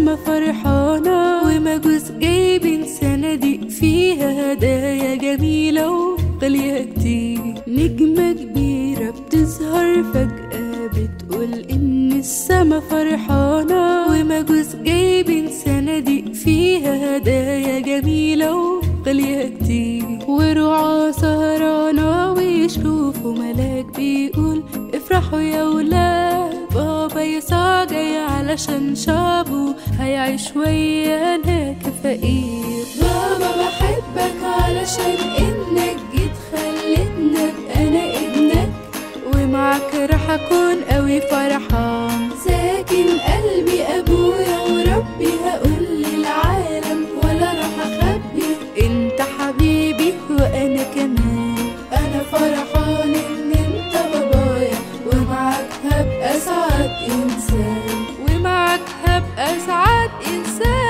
السما فرحانة ومجوس جايبين صناديق فيها هدايا جميلة وغالية كتير نجمة كبيرة بتظهر فجأة بتقول إن السما فرحانة ومجوس جايبين صناديق فيها هدايا جميلة وغالية كتير ورعاة سهرانة ويشوفوا ملاك بيقول افرحوا يا ولاد بابا يسوع جاي علشان شعبه هيعيش ويانا كفقير بابا بحبك علشان انك جيت خلتنا ابقى انا ابنك ومعك راح اكون قوي فرحان ساكن قلبي ابويا وربي هقول للعالم ولا راح اخبي انت حبيبي وانا كمان انا فرحان ان انت بابايا ومعك هبقى سعد انسان ومعك هبقى سعد انسان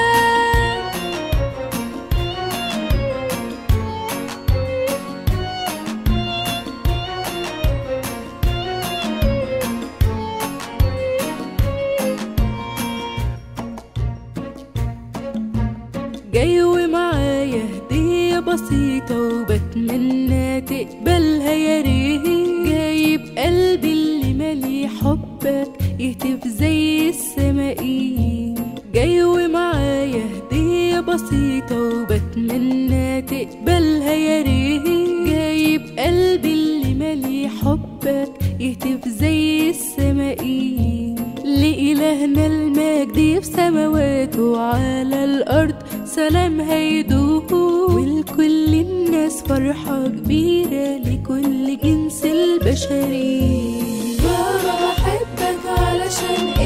جاي ومعايا هدية بسيطة وبتمنى تقبلها يا ريت جايب قلبي اللي مالي حبك يهتف زي السمائين جاي ومعايا هدية بسيطة وبتمنى تقبلها يا ريت جايب قلبي اللي مالي حبك يهتف زي السمائين لإلهنا المجد في سماواته وعلى الأرض سلام هيدوه ولكل الناس فرحة كبيرة لكل جنس البشري بابا بحبك علشان